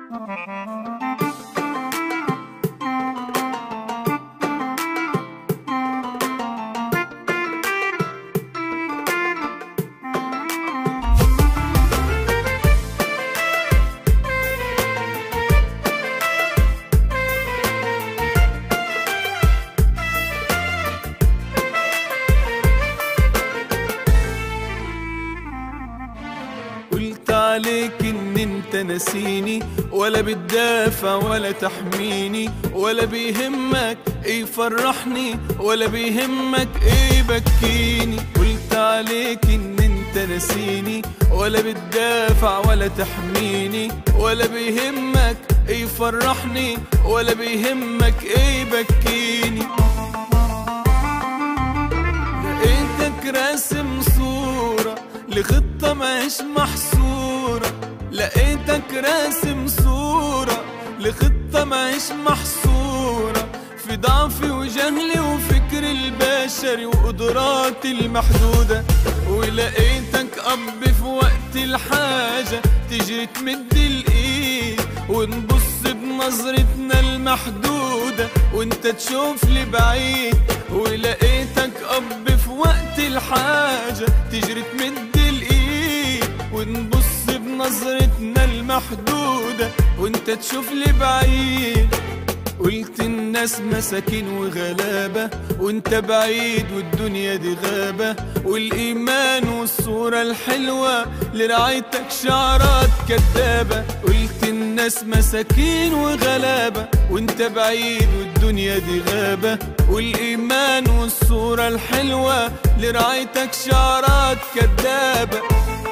قلت عليك ان انت نسيني ولا بتدافع ولا تحميني ولا بيهمك ايه يفرحني ولا بيهمك ايه بكيني قلت عليك ان انت نسيني ولا بتدافع ولا تحميني ولا بيهمك ايه يفرحني ولا بيهمك ايه بكيني لقيتك راسم صورة لخطة مش محصورة لقيتك راسم صورة لخطة مش محصورة في ضعفي وجهلي وفكر البشري وقدراتي المحدودة ولقيتك أب في وقت الحاجة تيجي تمد الإيد ونبص بنظرتنا المحدودة وانت تشوف لي بعيد ولقيتك أب في وقت الحاجة تجري تمد الإيد ونبص بنظرتنا المحدودة وانت تشوف لي بعيد قلت الناس مساكين وغلابة وانت بعيد والدنيا دي غابة والإيمان والصورة الحلوة لرعايتك شعرات كدابة قلت الناس مساكين وغلابة وانت بعيد والدنيا دي غابة والإيمان والصورة الحلوة لرعايتك شعرات كدابة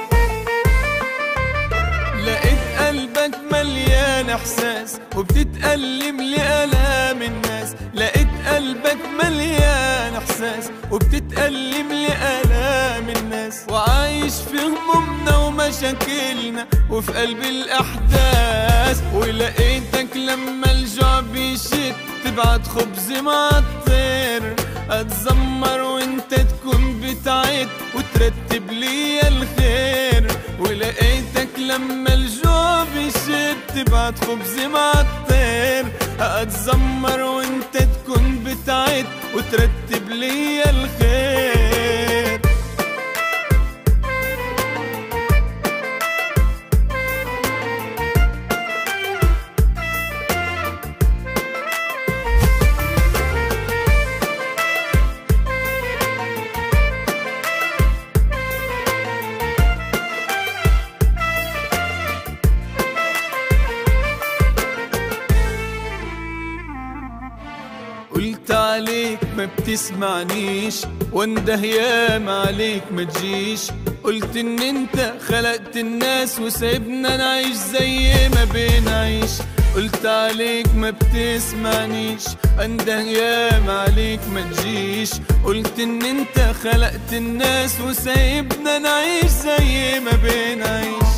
لقيت قلبك مليان احساس وبتتألم لآلام الناس لقيت قلبك مليان احساس وبتتألم لآلام الناس وعايش في همومنا ومشاكلنا وفي قلب الأحداث ولقيتك لما الجوع بيشد تبعت خبز مع الطير اتذمر وانت تكون بتعد وترتب لي الخير ولقيتك لما الجوع بيشد تبعت خبز مع الطير اتذمر وانت تكون بتعد وترتب لي الخير قلت عليك ما بتسمعنيش وانده ياما عليك ما تجيش قلت ان انت خلقت الناس وسايبنا نعيش زي ما بنعيش قلت عليك ما بتسمعنيش انده ياما عليك ما تجيش قلت ان انت خلقت الناس وسايبنا نعيش زي ما بنعيش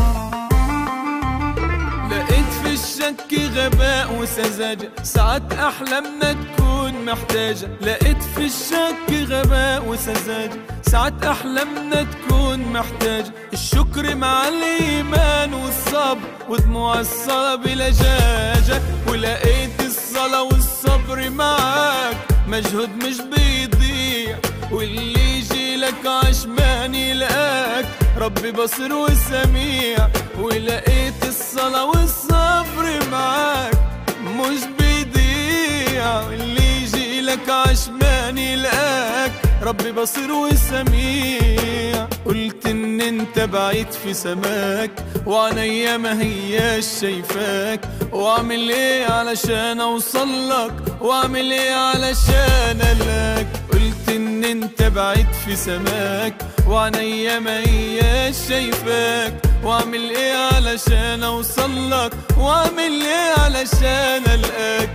لقيت في الشك غباء وسذاجة ساعات أحلامنا تكون محتاجة لقيت في الشك غباء وسذاجة ساعات أحلامنا تكون محتاجة الشكر مع الإيمان والصبر ودموع الصلاة بلجاجة ولقيت الصلاة والصبر معاك مجهود مش بيضيع واللي يجي لك عشمان يلقاك ربي بصير وسميع ولقيت الصلاة والصبر معاك مش بيضيع اللي يجي لك عشمان يلقاك ربي بصير وسميع قلت ان انت بعيد في سماك وعينيا ما هياش شايفاك واعمل ايه علشان اوصل لك واعمل ايه علشان الاك قلت ان انت بعيد في سماك وعينيا ما هياش شايفاك واعمل ايه علشان اوصل لك واعمل ايه علشان القاك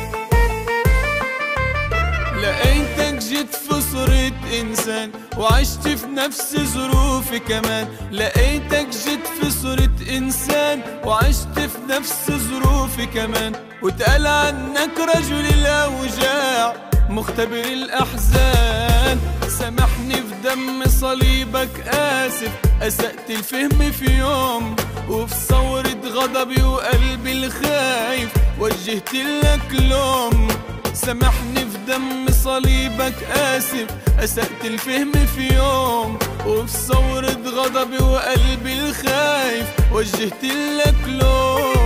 لقيتك جيت في صورة إنسان وعشت في نفس ظروفي كمان لقيتك جيت في صورة إنسان وعشت في نفس ظروفي كمان واتقال عنك رجل الأوجاع مختبر الأحزان سامحني في دم صليبك آسف أسأت الفهم في يوم وفي ثورة غضبي وقلبي الخايف وجهت لك لوم سامحني في دم صليبك آسف أسأت الفهم في يوم وفي ثورة غضبي وقلبي الخايف وجهت لك لوم